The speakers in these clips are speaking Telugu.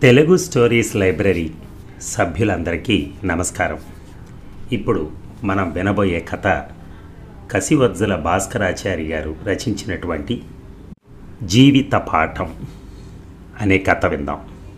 తెలుగు స్టోరీస్ లైబ్రరీ సభ్యులందరికీ నమస్కారం ఇప్పుడు మనం వినబోయే కథ కసివజ్జల భాస్కరాచారి గారు రచించినటువంటి జీవిత పాఠం అనే కథ విందాం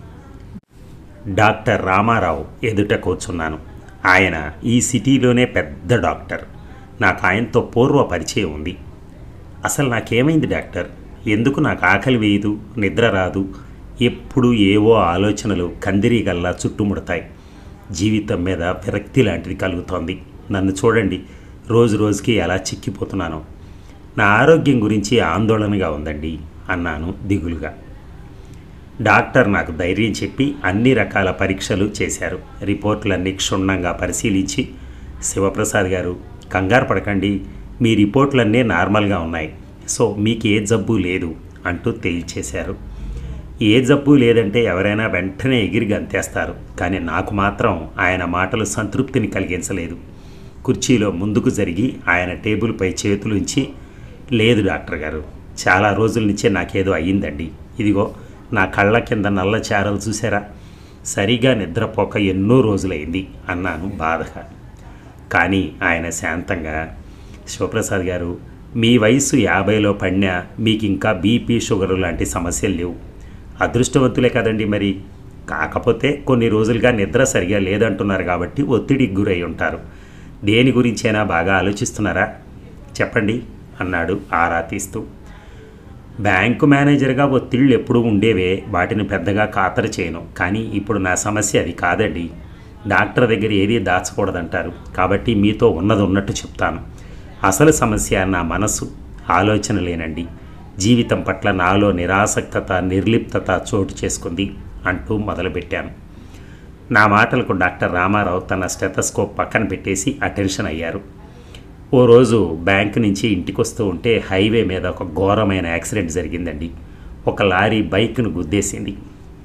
డాక్టర్ రామారావు ఎదుట కూర్చున్నాను ఆయన ఈ సిటీలోనే పెద్ద డాక్టర్ నాకు ఆయనతో పూర్వ పరిచయం ఉంది అసలు నాకేమైంది డాక్టర్ ఎందుకు నాకు ఆకలి వేయదు నిద్ర రాదు ఎప్పుడు ఏవో ఆలోచనలు కందిరీగల్లా చుట్టుముడతాయి జీవితం మీద విరక్తి లాంటిది కలుగుతోంది నన్ను చూడండి రోజు రోజుకి ఎలా చిక్కిపోతున్నాను నా ఆరోగ్యం గురించి ఆందోళనగా ఉందండి అన్నాను దిగులుగా డాక్టర్ నాకు ధైర్యం చెప్పి అన్ని రకాల పరీక్షలు చేశారు రిపోర్టులన్నీ క్షుణ్ణంగా పరిశీలించి శివప్రసాద్ గారు కంగారు పడకండి మీ రిపోర్టులన్నీ నార్మల్గా ఉన్నాయి సో మీకు ఏ జబ్బు లేదు అంటూ తేల్చేశారు ఏ జబ్బు లేదంటే ఎవరైనా వెంటనే ఎగిరి గంతేస్తారు కానీ నాకు మాత్రం ఆయన మాటలు సంతృప్తిని కలిగించలేదు కుర్చీలో ముందుకు జరిగి ఆయన టేబుల్పై చేతులుంచి లేదు డాక్టర్ గారు చాలా రోజుల నుంచే నాకేదో అయ్యిందండి ఇదిగో నా కళ్ళ కింద నల్ల చారలు చూసారా సరిగా నిద్రపోక ఎన్నో రోజులైంది అన్నాను బాధగా కానీ ఆయన శాంతంగా శివప్రసాద్ గారు మీ వయసు యాభైలో పడినా మీకు ఇంకా బీపీ షుగర్ లాంటి సమస్యలు లేవు అదృష్టవంతులే కదండి మరి కాకపోతే కొన్ని రోజులుగా నిద్ర సరిగా లేదంటున్నారు కాబట్టి ఒత్తిడికి గురై ఉంటారు దేని గురించైనా బాగా ఆలోచిస్తున్నారా చెప్పండి అన్నాడు ఆరా తీస్తూ బ్యాంకు మేనేజర్గా ఒత్తిళ్ళు ఎప్పుడూ ఉండేవే వాటిని పెద్దగా ఖాతరు చేయను కానీ ఇప్పుడు నా సమస్య అది కాదండి డాక్టర్ దగ్గర ఏదీ దాచకూడదంటారు కాబట్టి మీతో ఉన్నది ఉన్నట్టు చెప్తాను అసలు సమస్య నా మనసు ఆలోచనలేనండి జీవితం పట్ల నాలో నిరాసక్తత నిర్లిప్తత చోటు చేసుకుంది అంటూ మొదలుపెట్టాను నా మాటలకు డాక్టర్ రామారావు తన స్టెథస్కోప్ పక్కన పెట్టేసి అటెన్షన్ అయ్యారు ఓ రోజు బ్యాంక్ నుంచి ఇంటికి వస్తూ ఉంటే హైవే మీద ఒక ఘోరమైన యాక్సిడెంట్ జరిగిందండి ఒక లారీ బైక్ను గుద్దేసింది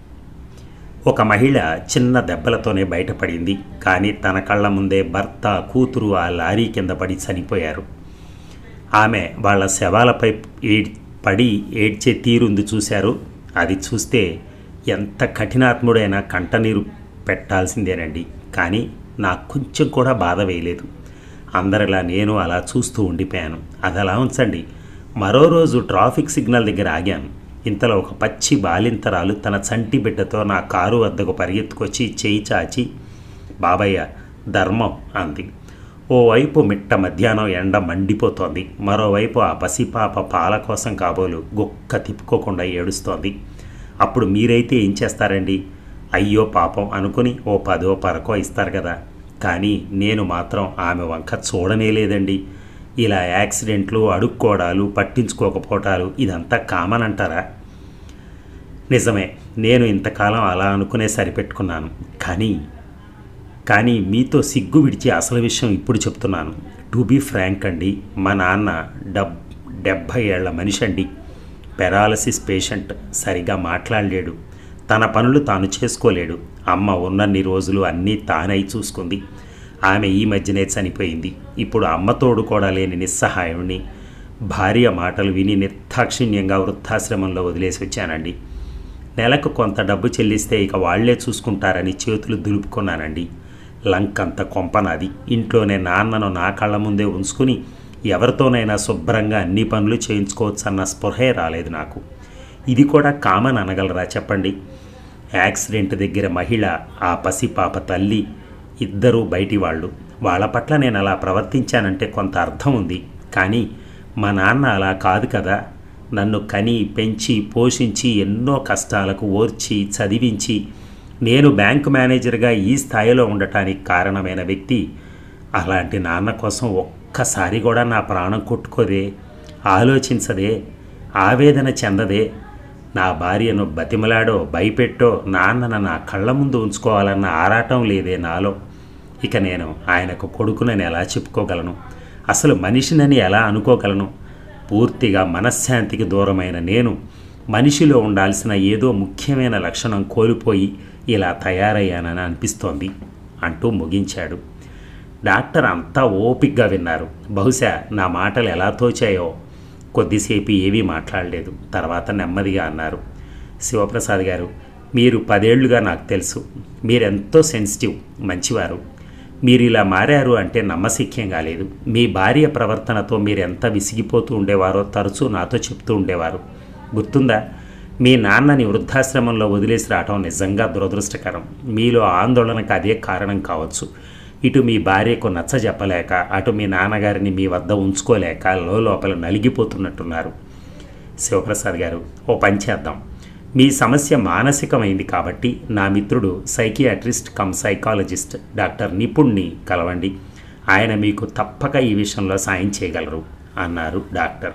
ఒక మహిళ చిన్న దెబ్బలతోనే బయటపడింది కానీ తన కళ్ళ ముందే భర్త కూతురు ఆ లారీ కింద పడి చనిపోయారు ఆమె వాళ్ళ శవాలపై ఏడ్ పడి ఏడ్చే తీరుంది చూశారు అది చూస్తే ఎంత కఠినాత్ముడైనా కంటనీరు పెట్టాల్సిందేనండి కానీ నాకు కొంచెం కూడా బాధ వేయలేదు అందరిలా నేను అలా చూస్తూ ఉండిపోయాను అది అలా ఉంచండి మరో రోజు ట్రాఫిక్ సిగ్నల్ దగ్గర ఆగాను ఇంతలో ఒక పచ్చి బాలింతరాలు తన చంటి బిడ్డతో నా కారు వద్దకు పరిగెత్తుకొచ్చి చేయి చాచి బాబయ్య ధర్మం అంది ఓవైపు మిట్ట మధ్యాహ్నం ఎండ మండిపోతోంది మరోవైపు ఆ పసిపాప పాల కోసం కాబోలు గొక్క తిప్పుకోకుండా ఏడుస్తోంది అప్పుడు మీరైతే ఏం చేస్తారండి అయ్యో పాపం అనుకుని ఓ పదో పరకో ఇస్తారు కదా కానీ నేను మాత్రం ఆమె వంక చూడనే లేదండి ఇలా యాక్సిడెంట్లు అడుక్కోవడాలు పట్టించుకోకపోవటాలు ఇదంతా కామన్ అంటారా నిజమే నేను ఇంతకాలం అలా అనుకునే సరిపెట్టుకున్నాను కానీ కానీ మీతో సిగ్గు విడిచి అసలు విషయం ఇప్పుడు చెప్తున్నాను టు బీ ఫ్రాంక్ అండి మా నాన్న డబ్ డెబ్భై ఏళ్ల మనిషి అండి పెరాలసిస్ పేషెంట్ సరిగా మాట్లాడలేడు తన పనులు తాను చేసుకోలేడు అమ్మ ఉన్నన్ని రోజులు అన్నీ తానై చూసుకుంది ఆమె ఈ మధ్యనే చనిపోయింది ఇప్పుడు అమ్మ తోడు కూడా లేని నిస్సహాయుణ్ణి భార్య మాటలు విని నిర్దాక్షిణ్యంగా వృద్ధాశ్రమంలో వదిలేసి వచ్చానండి నెలకు కొంత డబ్బు చెల్లిస్తే ఇక వాళ్లే చూసుకుంటారని చేతులు దులుపుకున్నానండి లంకంత కొంపనాది ఇంట్లోనే నాన్నను నా కళ్ళ ముందే ఉంచుకుని ఎవరితోనైనా శుభ్రంగా అన్ని పనులు చేయించుకోవచ్చన్న స్పృహే రాలేదు నాకు ఇది కూడా కామన్ అనగలరా చెప్పండి యాక్సిడెంట్ దగ్గర మహిళ ఆ పసిపాప తల్లి ఇద్దరూ బయటి వాళ్ళు వాళ్ళ పట్ల నేను అలా ప్రవర్తించానంటే కొంత అర్థం ఉంది కానీ మా నాన్న అలా కాదు కదా నన్ను కని పెంచి పోషించి ఎన్నో కష్టాలకు ఓర్చి చదివించి నేను బ్యాంకు మేనేజర్గా ఈ స్థాయిలో ఉండటానికి కారణమైన వ్యక్తి అలాంటి నాన్న కోసం ఒక్కసారి కూడా నా ప్రాణం కొట్టుకోదే ఆలోచించదే ఆవేదన చెందదే నా భార్యను బతిమలాడో భయపెట్టో నాన్నను నా కళ్ళ ముందు ఉంచుకోవాలన్న ఆరాటం లేదే నాలో ఇక నేను ఆయనకు కొడుకునని ఎలా చెప్పుకోగలను అసలు మనిషినని ఎలా అనుకోగలను పూర్తిగా మనశ్శాంతికి దూరమైన నేను మనిషిలో ఉండాల్సిన ఏదో ముఖ్యమైన లక్షణం కోల్పోయి ఇలా తయారయ్యానని అనిపిస్తోంది అంటూ ముగించాడు డాక్టర్ అంతా ఓపిగ్గా విన్నారు బహుశా నా మాటలు ఎలా తోచాయో కొద్దిసేపు ఏమీ మాట్లాడలేదు తర్వాత నెమ్మదిగా అన్నారు శివప్రసాద్ గారు మీరు పదేళ్లుగా నాకు తెలుసు మీరెంతో సెన్సిటివ్ మంచివారు మీరు ఇలా మారారు అంటే నమ్మశక్యం కాలేదు మీ భార్య ప్రవర్తనతో మీరు ఎంత విసిగిపోతూ ఉండేవారో తరచూ నాతో చెప్తూ ఉండేవారు గుర్తుందా మీ నాన్నని వృద్ధాశ్రమంలో వదిలేసి రావటం నిజంగా దురదృష్టకరం మీలో ఆందోళనకు అదే కారణం కావచ్చు ఇటు మీ భార్యకు నచ్చ చెప్పలేక అటు మీ నాన్నగారిని మీ వద్ద ఉంచుకోలేక లోపల నలిగిపోతున్నట్టున్నారు శివప్రసాద్ గారు ఓ పని చేద్దాం మీ సమస్య మానసికమైంది కాబట్టి నా మిత్రుడు సైకియాట్రిస్ట్ కమ్ సైకాలజిస్ట్ డాక్టర్ నిపుణ్ని కలవండి ఆయన మీకు తప్పక ఈ విషయంలో సాయం చేయగలరు అన్నారు డాక్టర్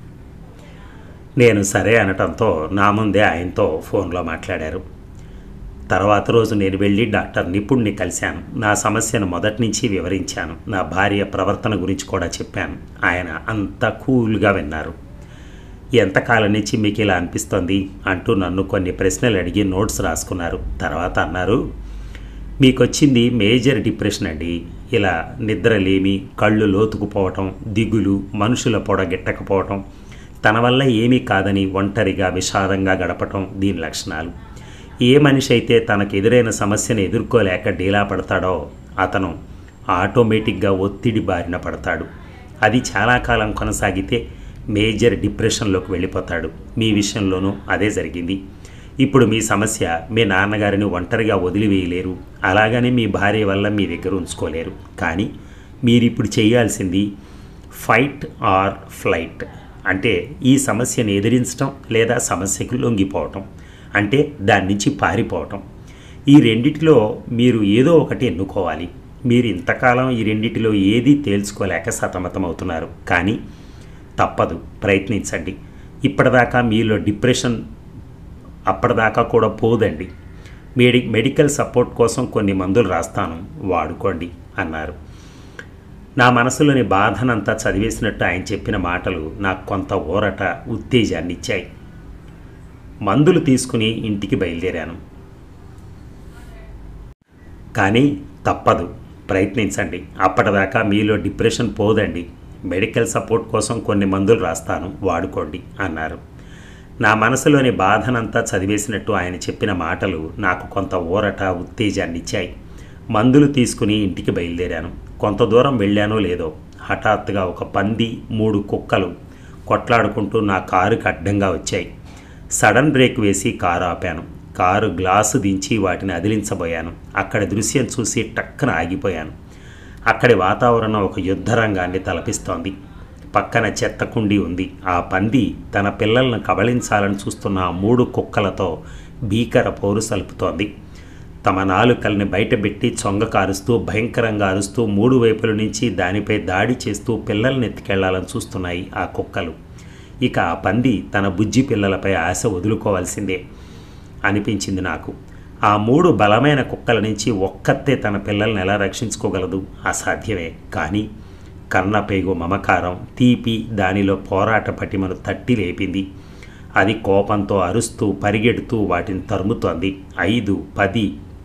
నేను సరే అనటంతో నా ముందే ఆయనతో ఫోన్లో మాట్లాడారు తర్వాత రోజు నేను వెళ్ళి డాక్టర్ నిపుణ్ని కలిశాను నా సమస్యను మొదటి నుంచి వివరించాను నా భార్య ప్రవర్తన గురించి కూడా చెప్పాను ఆయన అంత కూల్గా విన్నారు ఎంతకాలం నుంచి మీకు ఇలా అనిపిస్తోంది అంటూ నన్ను కొన్ని ప్రశ్నలు అడిగి నోట్స్ రాసుకున్నారు తర్వాత అన్నారు మీకు వచ్చింది మేజర్ డిప్రెషన్ అండి ఇలా నిద్రలేమి కళ్ళు లోతుకుపోవటం దిగులు మనుషుల పొడగెట్టకపోవటం తన వల్ల ఏమీ కాదని ఒంటరిగా విషాదంగా గడపటం దీని లక్షణాలు ఏ మనిషి అయితే తనకు ఎదురైన సమస్యను ఎదుర్కోలేక డీలా పడతాడో అతను ఆటోమేటిక్గా ఒత్తిడి బారిన పడతాడు అది చాలా కాలం కొనసాగితే మేజర్ డిప్రెషన్లోకి వెళ్ళిపోతాడు మీ విషయంలోనూ అదే జరిగింది ఇప్పుడు మీ సమస్య మీ నాన్నగారిని ఒంటరిగా వదిలివేయలేరు అలాగని మీ భార్య వల్ల మీ దగ్గర ఉంచుకోలేరు కానీ మీరు ఇప్పుడు చేయాల్సింది ఫైట్ ఆర్ ఫ్లైట్ అంటే ఈ సమస్యను ఎదిరించడం లేదా సమస్యకు లొంగిపోవటం అంటే దాని నుంచి పారిపోవటం ఈ రెండిటిలో మీరు ఏదో ఒకటి ఎన్నుకోవాలి మీరు ఇంతకాలం ఈ రెండిటిలో ఏదీ తేల్చుకోలేక సతమతమవుతున్నారు కానీ తప్పదు ప్రయత్నించండి ఇప్పటిదాకా మీలో డిప్రెషన్ అప్పటిదాకా కూడా పోదండి మెడి మెడికల్ సపోర్ట్ కోసం కొన్ని మందులు రాస్తాను వాడుకోండి అన్నారు నా మనసులోని బాధనంతా చదివేసినట్టు ఆయన చెప్పిన మాటలు నాకు కొంత ఊరట ఉత్తేజాన్ని ఇచ్చాయి మందులు తీసుకుని ఇంటికి బయలుదేరాను కానీ తప్పదు ప్రయత్నించండి అప్పటిదాకా మీలో డిప్రెషన్ పోదండి మెడికల్ సపోర్ట్ కోసం కొన్ని మందులు రాస్తాను వాడుకోండి అన్నారు నా మనసులోని బాధనంతా చదివేసినట్టు ఆయన చెప్పిన మాటలు నాకు కొంత ఊరట ఉత్తేజాన్ని ఇచ్చాయి మందులు తీసుకుని ఇంటికి బయలుదేరాను కొంత దూరం వెళ్ళానో లేదో హఠాత్తుగా ఒక పంది మూడు కుక్కలు కొట్లాడుకుంటూ నా కారుకి అడ్డంగా వచ్చాయి సడన్ బ్రేక్ వేసి కారు ఆపాను కారు గ్లాసు దించి వాటిని అదిలించబోయాను అక్కడ దృశ్యం చూసి టక్కన ఆగిపోయాను అక్కడి వాతావరణం ఒక యుద్ధరంగాన్ని తలపిస్తోంది పక్కన చెత్త కుండి ఉంది ఆ పంది తన పిల్లలను కబళించాలని చూస్తున్న ఆ మూడు కుక్కలతో భీకర పోరు సలుపుతోంది తమ నాలుకల్ని బయటపెట్టి చొంగ కారుస్తూ భయంకరంగా అరుస్తూ మూడు వైపుల నుంచి దానిపై దాడి చేస్తూ పిల్లల్ని ఎత్తుకెళ్లాలని చూస్తున్నాయి ఆ కుక్కలు ఇక ఆ పంది తన బుజ్జి పిల్లలపై ఆశ వదులుకోవాల్సిందే అనిపించింది నాకు ఆ మూడు బలమైన కుక్కల నుంచి ఒక్కతే తన పిల్లల్ని ఎలా రక్షించుకోగలదు అసాధ్యమే కానీ కన్నపేగు మమకారం తీపి దానిలో పోరాట పటిమను తట్టి లేపింది అది కోపంతో అరుస్తూ పరిగెడుతూ వాటిని తరుముతోంది ఐదు పది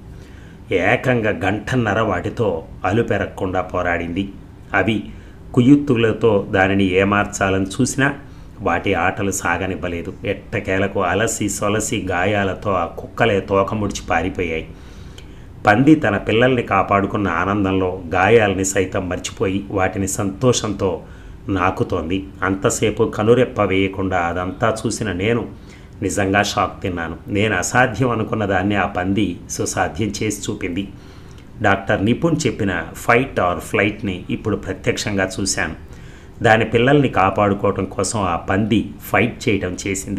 ఏకంగా గంటన్నర వాటితో అలుపెరగకుండా పోరాడింది అవి కుయుత్తులతో దానిని ఏమార్చాలని చూసినా వాటి ఆటలు సాగనివ్వలేదు ఎట్టకేలకు అలసి సొలసి గాయాలతో ఆ కుక్కలే తోక ముడిచి పారిపోయాయి పంది తన పిల్లల్ని కాపాడుకున్న ఆనందంలో గాయాలని సైతం మర్చిపోయి వాటిని సంతోషంతో నాకుతోంది అంతసేపు కనురెప్ప వేయకుండా అదంతా చూసిన నేను నిజంగా షాక్ తిన్నాను నేను అసాధ్యం అనుకున్న దాన్ని ఆ పంది సుసాధ్యం చేసి చూపింది డాక్టర్ నిపుణ్ చెప్పిన ఫైట్ ఆర్ ఫ్లైట్ని ఇప్పుడు ప్రత్యక్షంగా చూశాను దాని పిల్లల్ని కాపాడుకోవటం కోసం ఆ పంది ఫైట్ చేయటం చేసింది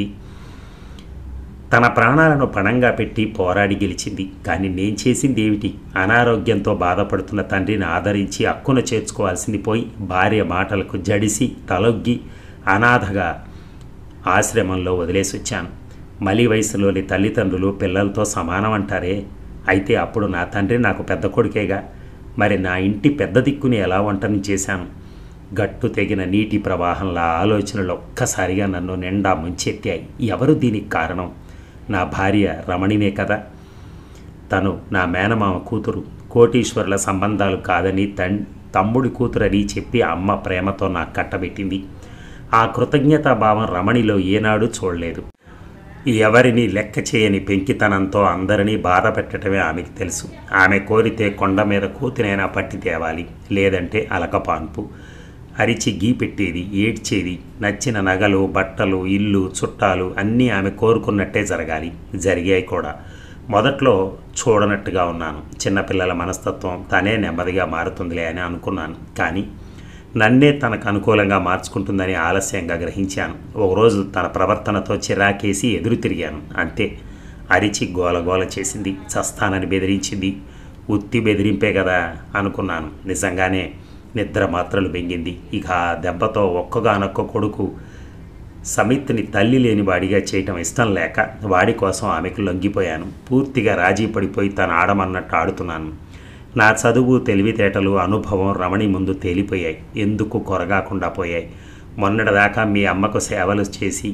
తన ప్రాణాలను పణంగా పెట్టి పోరాడి గెలిచింది కానీ నేను చేసింది ఏమిటి అనారోగ్యంతో బాధపడుతున్న తండ్రిని ఆదరించి అక్కున చేర్చుకోవాల్సింది పోయి భార్య మాటలకు జడిసి తలొగ్గి అనాథగా ఆశ్రమంలో వదిలేసి వచ్చాను మలి వయసులోని తల్లిదండ్రులు పిల్లలతో సమానం అంటారే అయితే అప్పుడు నా తండ్రి నాకు పెద్ద కొడుకేగా మరి నా ఇంటి పెద్ద దిక్కుని ఎలా వంటని చేశాను గట్టు తెగిన నీటి ప్రవాహంలా ఆలోచనలు ఒక్కసారిగా నన్ను నిండా ముంచెత్తాయి ఎవరు దీనికి కారణం నా భార్య రమణినే కదా తను నా మేనమామ కూతురు కోటీశ్వరుల సంబంధాలు కాదని తన్ తమ్ముడి కూతురని చెప్పి అమ్మ ప్రేమతో నాకు కట్టబెట్టింది ఆ కృతజ్ఞతాభావం రమణిలో ఏనాడు చూడలేదు ఎవరిని లెక్క చేయని పెంకితనంతో అందరినీ బాధ పెట్టడమే ఆమెకు తెలుసు ఆమె కోరితే కొండ మీద కూతినైనా పట్టి తేవాలి లేదంటే అలకపాన్పు అరిచి గీ పెట్టేది ఏడ్చేది నచ్చిన నగలు బట్టలు ఇల్లు చుట్టాలు అన్నీ ఆమె కోరుకున్నట్టే జరగాలి జరిగాయి కూడా మొదట్లో చూడనట్టుగా ఉన్నాను చిన్నపిల్లల మనస్తత్వం తనే నెమ్మదిగా మారుతుందిలే అని అనుకున్నాను కానీ నన్నే తనకు అనుకూలంగా మార్చుకుంటుందని ఆలస్యంగా గ్రహించాను ఒకరోజు తన ప్రవర్తనతో చిరాకేసి ఎదురు తిరిగాను అంతే అరిచి గోలగోల చేసింది చస్తానని బెదిరించింది ఉత్తి బెదిరింపే కదా అనుకున్నాను నిజంగానే నిద్ర మాత్రలు బెంగింది ఇక ఆ దెబ్బతో ఒక్కగానొక్క కొడుకు సమిత్ని తల్లి లేని వాడిగా చేయటం ఇష్టం లేక వాడి కోసం ఆమెకు లొంగిపోయాను పూర్తిగా రాజీ పడిపోయి తను ఆడమన్నట్టు ఆడుతున్నాను నా చదువు తెలివితేటలు అనుభవం రమణి ముందు తేలిపోయాయి ఎందుకు కొరగాకుండా పోయాయి మొన్నటిదాకా మీ అమ్మకు సేవలు చేసి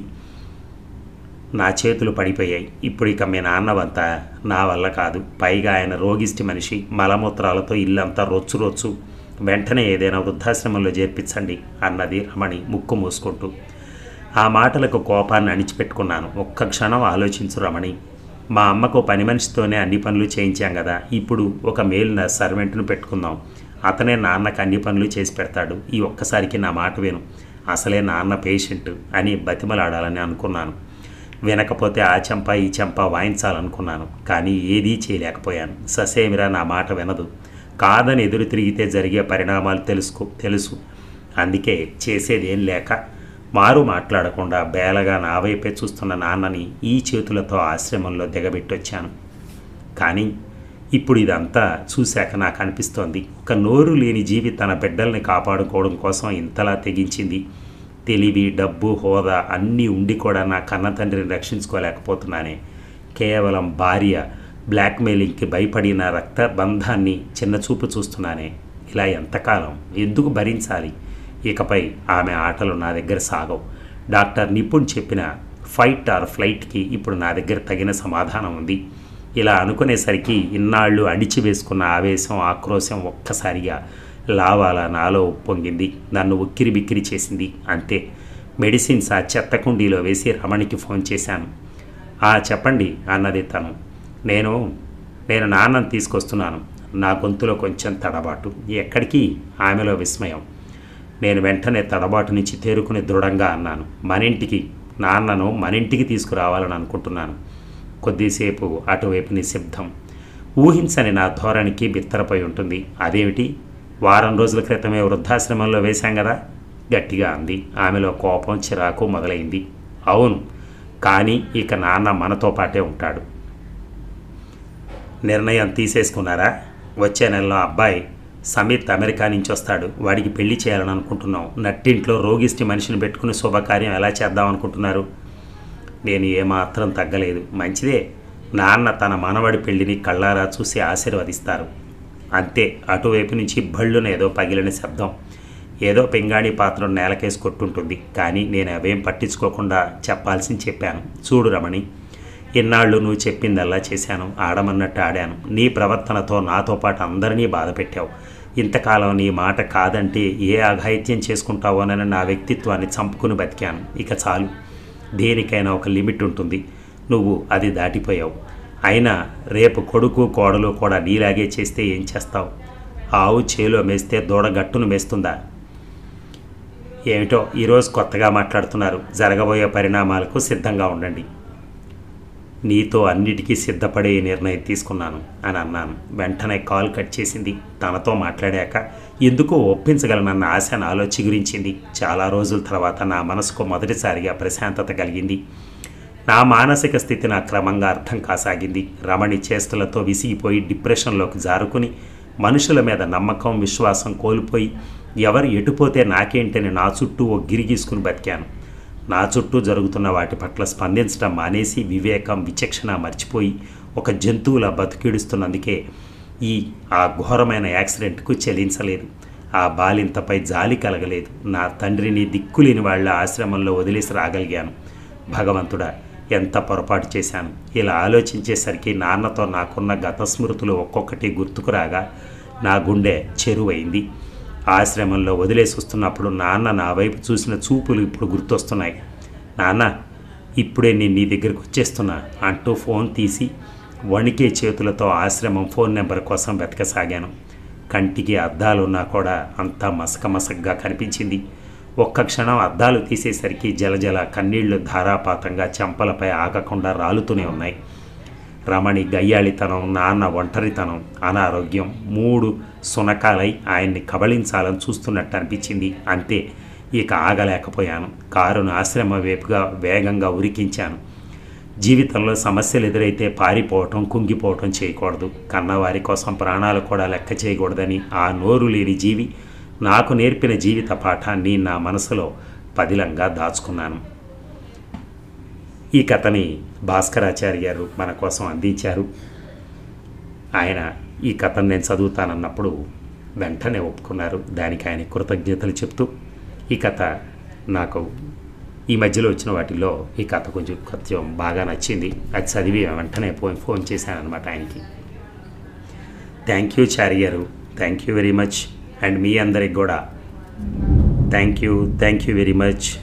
నా చేతులు పడిపోయాయి ఇప్పుడు ఇక మీ నాన్నవంతా నా వల్ల కాదు పైగా ఆయన రోగిష్టి మనిషి మలమూత్రాలతో ఇల్లంతా రొచ్చు రొచ్చు వెంటనే ఏదైనా వృద్ధాశ్రమంలో చేర్పించండి అన్నది రమణి ముక్కు మూసుకుంటూ ఆ మాటలకు కోపాన్ని అణిచిపెట్టుకున్నాను ఒక్క క్షణం ఆలోచించు రమణి మా అమ్మకు పని మనిషితోనే అన్ని పనులు చేయించాం కదా ఇప్పుడు ఒక మేలు సర్వెంట్ను పెట్టుకుందాం అతనే నాన్నకు అన్ని పనులు చేసి పెడతాడు ఈ ఒక్కసారికి నా మాట విను అసలే నాన్న పేషెంట్ అని బతిమలాడాలని అనుకున్నాను వినకపోతే ఆ చెంప ఈ చెంప వాయించాలనుకున్నాను కానీ ఏదీ చేయలేకపోయాను ససేమిరా నా మాట వినదు కాదని ఎదురు తిరిగితే జరిగే పరిణామాలు తెలుసుకో తెలుసు అందుకే చేసేదేం లేక మారు మాట్లాడకుండా బేలగా నా వైపే చూస్తున్న నాన్నని ఈ చేతులతో ఆశ్రమంలో దిగబెట్టొచ్చాను కానీ ఇప్పుడు ఇదంతా చూశాక నాకు అనిపిస్తోంది ఒక నోరు లేని జీవి తన బిడ్డల్ని కాపాడుకోవడం కోసం ఇంతలా తెగించింది తెలివి డబ్బు హోదా అన్నీ ఉండి కూడా నా కన్న తండ్రిని రక్షించుకోలేకపోతున్నానే కేవలం భార్య బ్లాక్మెయిలింగ్కి భయపడి నా రక్త బంధాన్ని చిన్నచూపు చూస్తున్నానే ఇలా ఎంతకాలం ఎందుకు భరించాలి ఇకపై ఆమె ఆటలు నా దగ్గర సాగవు డాక్టర్ నిపుణ్ చెప్పిన ఫైట్ ఆర్ ఫ్లైట్కి ఇప్పుడు నా దగ్గర తగిన సమాధానం ఉంది ఇలా అనుకునేసరికి ఇన్నాళ్ళు అణిచివేసుకున్న ఆవేశం ఆక్రోశం ఒక్కసారిగా లావాల నాలో ఉప్పొంగింది నన్ను ఉక్కిరి బిక్కిరి చేసింది అంతే మెడిసిన్స్ ఆ చెత్త కుండీలో వేసి రమణికి ఫోన్ చేశాను ఆ చెప్పండి అన్నది తను నేను నేను నాన్నని తీసుకొస్తున్నాను నా గొంతులో కొంచెం తడబాటు ఎక్కడికి ఆమెలో విస్మయం నేను వెంటనే తడబాటు నుంచి తేరుకుని దృఢంగా అన్నాను మనింటికి నాన్నను మనింటికి తీసుకురావాలని అనుకుంటున్నాను కొద్దిసేపు అటువైపు నిశ్శబ్దం ఊహించని నా ధోరణికి బిత్తరపై ఉంటుంది అదేమిటి వారం రోజుల క్రితమే వృద్ధాశ్రమంలో వేశాం కదా గట్టిగా అంది ఆమెలో కోపం చిరాకు మొదలైంది అవును కానీ ఇక నాన్న మనతో పాటే ఉంటాడు నిర్ణయం తీసేసుకున్నారా వచ్చే నెలలో అబ్బాయి సమిత్ అమెరికా నుంచి వస్తాడు వాడికి పెళ్లి చేయాలని అనుకుంటున్నాం నట్టింట్లో రోగిష్టి మనిషిని పెట్టుకుని శుభకార్యం ఎలా చేద్దాం అనుకుంటున్నారు నేను ఏమాత్రం తగ్గలేదు మంచిదే నాన్న తన మనవడి పెళ్లిని కళ్ళారా చూసి ఆశీర్వదిస్తారు అంతే అటువైపు నుంచి భళ్ళున ఏదో పగిలిన శబ్దం ఏదో పింగాణి పాత్ర నేలకేసి కొట్టుంటుంది కానీ నేను అవేం పట్టించుకోకుండా చెప్పాల్సింది చెప్పాను చూడు రమణి ఇన్నాళ్ళు నువ్వు చెప్పిందల్లా చేశాను ఆడమన్నట్టు ఆడాను నీ ప్రవర్తనతో నాతో పాటు అందరినీ బాధ పెట్టావు ఇంతకాలం నీ మాట కాదంటే ఏ అఘాయిత్యం చేసుకుంటావోనని నా వ్యక్తిత్వాన్ని చంపుకుని బతికాను ఇక చాలు దేనికైనా ఒక లిమిట్ ఉంటుంది నువ్వు అది దాటిపోయావు అయినా రేపు కొడుకు కోడలు కూడా నీలాగే చేస్తే ఏం చేస్తావు ఆవు చేలో మేస్తే దూడ గట్టును మేస్తుందా ఏమిటో ఈరోజు కొత్తగా మాట్లాడుతున్నారు జరగబోయే పరిణామాలకు సిద్ధంగా ఉండండి నీతో అన్నిటికీ సిద్ధపడే ఈ నిర్ణయం తీసుకున్నాను అని అన్నాను వెంటనే కాల్ కట్ చేసింది తనతో మాట్లాడాక ఎందుకో ఒప్పించగలనన్న ఆశ నాలో చిగురించింది చాలా రోజుల తర్వాత నా మనసుకు మొదటిసారిగా ప్రశాంతత కలిగింది నా మానసిక స్థితి నా క్రమంగా అర్థం కాసాగింది రమణి చేష్టలతో విసిగిపోయి డిప్రెషన్లోకి జారుకుని మనుషుల మీద నమ్మకం విశ్వాసం కోల్పోయి ఎవరు ఎటుపోతే నాకేంటని నా చుట్టూ ఓ గిరిగీసుకుని బతికాను నా చుట్టూ జరుగుతున్న వాటి పట్ల స్పందించడం మానేసి వివేకం విచక్షణ మర్చిపోయి ఒక జంతువులా బతికిడుస్తున్నందుకే ఈ ఆ ఘోరమైన యాక్సిడెంట్కు చెల్లించలేదు ఆ బాలింతపై జాలి కలగలేదు నా తండ్రిని దిక్కులేని వాళ్ళ ఆశ్రమంలో వదిలేసి రాగలిగాను భగవంతుడా ఎంత పొరపాటు చేశాను ఇలా ఆలోచించేసరికి నాన్నతో నాకున్న గత స్మృతులు ఒక్కొక్కటి గుర్తుకు రాగా నా గుండె చెరువైంది ఆశ్రమంలో వదిలేసి వస్తున్నప్పుడు నాన్న నా వైపు చూసిన చూపులు ఇప్పుడు గుర్తొస్తున్నాయి నాన్న ఇప్పుడే నేను నీ దగ్గరికి వచ్చేస్తున్నా అంటూ ఫోన్ తీసి వణికే చేతులతో ఆశ్రమం ఫోన్ నెంబర్ కోసం వెతకసాగాను కంటికి అద్దాలున్నా కూడా అంతా మసక మసకగా కనిపించింది ఒక్క క్షణం అద్దాలు తీసేసరికి జలజల కన్నీళ్లు ధారాపాతంగా చెంపలపై ఆగకుండా రాలుతూనే ఉన్నాయి రమణి గయ్యాళితనం నాన్న ఒంటరితనం అనారోగ్యం మూడు సునకాలై ఆయన్ని కబళించాలని చూస్తున్నట్టు అనిపించింది అంతే ఇక ఆగలేకపోయాను కారును ఆశ్రమ వైపుగా వేగంగా ఉరికించాను జీవితంలో సమస్యలు ఎదురైతే పారిపోవటం కుంగిపోవటం చేయకూడదు కన్నవారి కోసం ప్రాణాలు కూడా లెక్క చేయకూడదని ఆ నోరు లేని జీవి నాకు నేర్పిన జీవిత పాఠాన్ని నా మనసులో పదిలంగా దాచుకున్నాను ఈ కథని భాస్కరాచార్య గారు మన కోసం అందించారు ఆయన ఈ కథను నేను చదువుతానన్నప్పుడు వెంటనే ఒప్పుకున్నారు దానికి ఆయన కృతజ్ఞతలు చెప్తూ ఈ కథ నాకు ఈ మధ్యలో వచ్చిన వాటిల్లో ఈ కథ కొంచెం కొంచెం బాగా నచ్చింది అది చదివి వెంటనే ఫోన్ ఫోన్ చేశాను అనమాట ఆయనకి thank you Chari garu thank you very much and మీ అందరికి కూడా thank you thank you very much